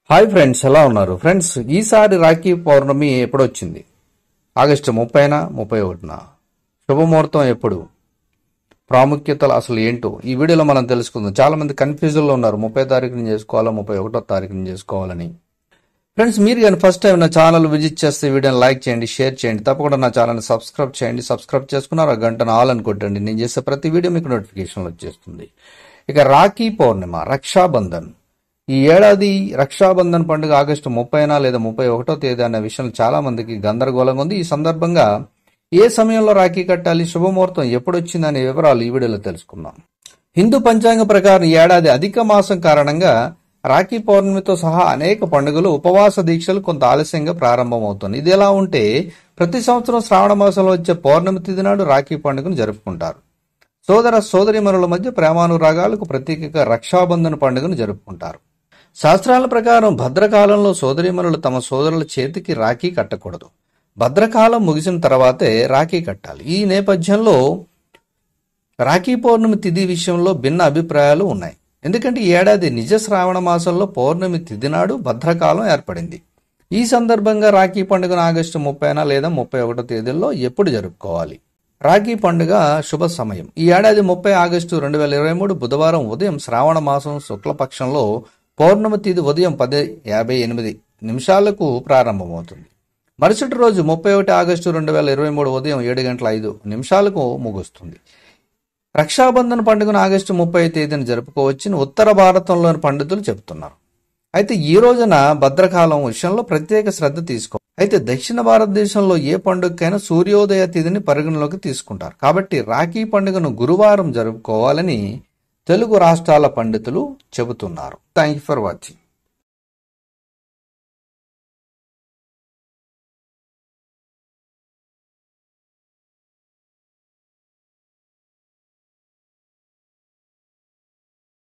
hi friends ఎలా ఉన్నారు friends ఈసారి రాఖీ పౌర్ణమి ఎప్పుడు వచ్చింది ఆగస్టు ముప్పైన ముప్పై ఒకటిన శుభముహూర్తం ఎప్పుడు ప్రాముఖ్యతలు అసలు ఏంటో ఈ వీడియోలో మనం తెలుసుకుందాం చాలా మంది కన్ఫ్యూజన్లో ఉన్నారు ముప్పై తారీఖున చేసుకోవాలా ముప్పై ఒకటో తారీఖున చేసుకోవాలని ఫ్రెండ్స్ మీరు కానీ ఫస్ట్ టైం నా ఛానల్ విజిట్ చేస్తే ఈ వీడియోని లైక్ చేయండి షేర్ చేయండి తప్పకుండా నా ఛానల్ని సబ్స్క్రైబ్ చేయండి సబ్స్క్రైబ్ చేసుకున్నారు ఆ గంటను ఆల్ అని కొట్టండి నేను చేసే ప్రతి వీడియో మీకు నోటిఫికేషన్ వచ్చేస్తుంది ఇక రాఖీ పౌర్ణిమ రక్షాబంధన్ ఈ ఏడాది రక్షాబంధన్ పండుగ ఆగస్టు ముప్పైనా లేదా ముప్పై ఒకటో తేదీ అనే విషయం చాలా మందికి గందరగోళంగా ఉంది ఈ సందర్భంగా ఏ సమయంలో రాఖీ కట్టాలి శుభముహూర్తం ఎప్పుడు వచ్చిందనే వివరాలు ఈ వీడియోలో తెలుసుకుందాం హిందూ పంచాంగ ప్రకారం ఈ ఏడాది అధిక మాసం కారణంగా రాఖీ పౌర్ణమితో సహా అనేక పండుగలు ఉపవాస దీక్షలు కొంత ఆలస్యంగా ప్రారంభమవుతుంది ఇది ఎలా ఉంటే ప్రతి సంవత్సరం శ్రావణ మాసంలో వచ్చే పౌర్ణమి తిథి నాడు రాఖీ పండుగను జరుపుకుంటారు సోదర సోదరిమణుల మధ్య ప్రేమానురాగాలకు ప్రతీకగా రక్షాబంధన పండుగను జరుపుకుంటారు శాస్త్రాల ప్రకారం భద్రకాలంలో సోదరిమణులు తమ సోదరుల చేతికి రాఖీ కట్టకూడదు భద్రకాలం ముగిసిన తర్వాతే రాఖీ కట్టాలి ఈ నేపథ్యంలో రాఖీ పౌర్ణమి తిథి విషయంలో భిన్న అభిప్రాయాలు ఉన్నాయి ఎందుకంటే ఈ ఏడాది నిజ శ్రావణ మాసంలో పౌర్ణమి తిథి నాడు భద్రకాలం ఏర్పడింది ఈ సందర్భంగా రాఖీ పండుగను ఆగస్టు ముప్పైన లేదా ముప్పై ఒకటో తేదీల్లో ఎప్పుడు జరుపుకోవాలి రాఖీ పండుగ శుభ సమయం ఈ ఏడాది ముప్పై ఆగస్టు రెండు వేల ఇరవై మూడు బుధవారం ఉదయం శ్రావణ మాసం శుక్లపక్షంలో పౌర్ణమి తిథి ఉదయం పది యాభై ఎనిమిది నిమిషాలకు ప్రారంభమవుతుంది మరుసటి రోజు ముప్పై ఒకటి ఆగస్టు రెండు వేల ఇరవై మూడు ఉదయం ఏడు గంటల ఐదు నిమిషాలకు ముగుస్తుంది రక్షాబంధన్ పండుగను ఆగస్టు ముప్పై తేదీన జరుపుకోవచ్చని ఉత్తర భారతంలోని పండితులు చెబుతున్నారు అయితే ఈ రోజున భద్రకాలం విషయంలో ప్రత్యేక శ్రద్ధ తీసుకో అయితే దక్షిణ భారతదేశంలో ఏ పండుగకైనా సూర్యోదయ తిథిని పరిగణలోకి తీసుకుంటారు కాబట్టి రాఖీ పండుగను గురువారం జరుపుకోవాలని తెలుగు రాష్ట్రాల పండితులు చెబుతున్నారు థ్యాంక్ యూ ఫర్ వాచింగ్